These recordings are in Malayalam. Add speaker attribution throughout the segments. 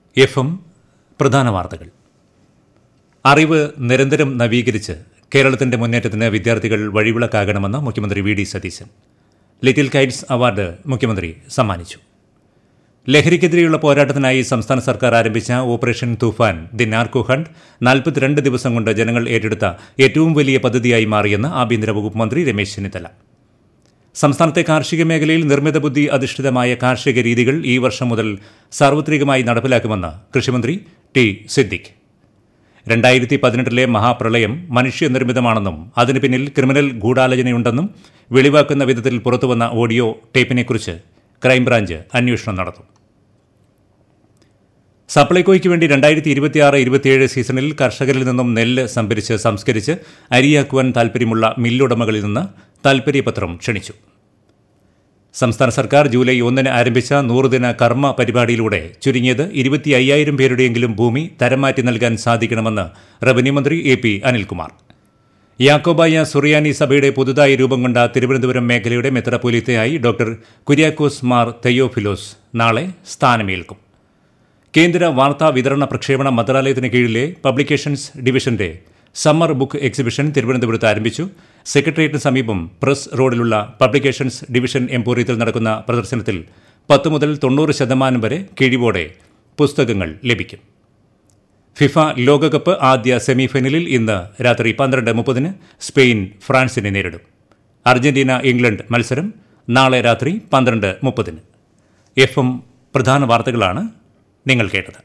Speaker 1: എഫ് എം പ്രധാന വാർത്തകൾ അറിവ് നിരന്തരം നവീകരിച്ച് കേരളത്തിന്റെ മുന്നേറ്റത്തിന് വിദ്യാർത്ഥികൾ വഴിവിളക്കാകണമെന്ന് മുഖ്യമന്ത്രി V D Satheesan little kites award മുഖ്യമന്ത്രി സമ്മാനിച്ചു ലഹരിക്കെതിരെയുള്ള പോരാട്ടത്തിനായി സംസ്ഥാന സർക്കാർ ആരംഭിച്ച operation Thoofan the narco hunt നാൽപ്പത്തിരണ്ട് ദിവസം കൊണ്ട് ജനങ്ങൾ ഏറ്റെടുത്ത ഏറ്റവും വലിയ പദ്ധതിയായി മാറിയെന്ന് ആഭ്യന്തര വകുപ്പ് മന്ത്രി രമേശ് ചെന്നിത്തല സംസ്ഥാനത്തെ കാർഷിക മേഖലയിൽ നിർമ്മിത ബുദ്ധി അധിഷ്ഠിതമായ കാർഷിക രീതികൾ ഈ വർഷം മുതൽ സാർവത്രികമായി നടപ്പിലാക്കുമെന്ന് കൃഷിമന്ത്രി ടി സിദ്ദിഖ് രണ്ടായിരത്തി പതിനെട്ടിലെ മഹാപ്രളയം മനുഷ്യനിർമ്മിതമാണെന്നും അതിന് പിന്നിൽ ക്രിമിനൽ ഗൂഢാലോചനയുണ്ടെന്നും വെളിവാക്കുന്ന വിധത്തിൽ പുറത്തുവന്ന ഓഡിയോ ടേപ്പിനെക്കുറിച്ച് ക്രൈംബ്രാഞ്ച് അന്വേഷണം നടത്തും സപ്ലൈകോയ്ക്ക് വേണ്ടി രണ്ടായിരത്തി ഇരുപത്തിയാറ് ഇരുപത്തിയേഴ് സീസണിൽ കർഷകരിൽ നിന്നും നെല്ല് സംഭരിച്ച് സംസ്കരിച്ച് അരിയാക്കുവാൻ താൽപ്പര്യമുള്ള മില്ലുടമകളിൽ നിന്ന് താൽപ്പര്യപത്രം ക്ഷണിച്ചു സംസ്ഥാന സർക്കാർ ജൂലൈ ഒന്നിന് ആരംഭിച്ച നൂറുദിന കർമ്മ പരിപാടിയിലൂടെ ചുരുങ്ങിയത് ഇരുപത്തി അയ്യായിരം പേരുടെയെങ്കിലും ഭൂമി തരം മാറ്റി നൽകാൻ സാധിക്കണമെന്ന് റവന്യൂ മന്ത്രി എ പി അനിൽകുമാർ യാക്കോബായ സുറിയാനി സഭയുടെ പുതുതായി രൂപം കൊണ്ട തിരുവനന്തപുരം മേഖലയുടെ മെത്രപ്പൊലീത്തയായി ഡോക്ടർ കുര്യാക്കോസ് മാർ തെയോഫിലോസ് നാളെ സ്ഥാനമേൽക്കും കേന്ദ്ര വാർത്താ വിതരണ പ്രക്ഷേപണ മന്ത്രാലയത്തിന് കീഴിലെ പബ്ലിക്കേഷൻസ് ഡിവിഷന്റെ സമ്മർ ബുക്ക് എക്സിബിഷൻ തിരുവനന്തപുരത്ത് ആരംഭിച്ചു സെക്രട്ടേറിയറ്റിന് സമീപം പ്രസ് റോഡിലുള്ള പബ്ലിക്കേഷൻസ് ഡിവിഷൻ എംപോറിയത്തിൽ നടക്കുന്ന പ്രദർശനത്തിൽ പത്ത് മുതൽ തൊണ്ണൂറ് ശതമാനം വരെ കിഴിവോടെ പുസ്തകങ്ങൾ ലഭിക്കും ഫിഫ ലോകകപ്പ് ആദ്യ സെമിഫൈനലിൽ ഇന്ന് രാത്രി പന്ത്രണ്ട് മുപ്പതിന് സ്പെയിൻ ഫ്രാൻസിനെ നേരിടും അർജന്റീന ഇംഗ്ലണ്ട് മത്സരം നാളെ രാത്രി പന്ത്രണ്ട് മുപ്പതിന് എഫ് എം പ്രധാന വാർത്തകളാണ് നിങ്ങൾ കേട്ടത്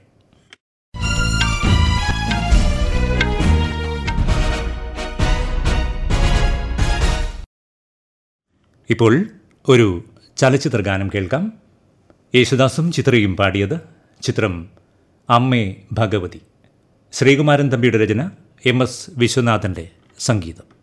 Speaker 1: ഇപ്പോൾ ഒരു ചലച്ചിത്ര ഗാനം കേൾക്കാം യേശുദാസും ചിത്രയും പാടിയത് ചിത്രം അമ്മേ ഭഗവതി ശ്രീകുമാരൻ തമ്പിയുടെ രചന എം എസ് വിശ്വനാഥന്റെ സംഗീതം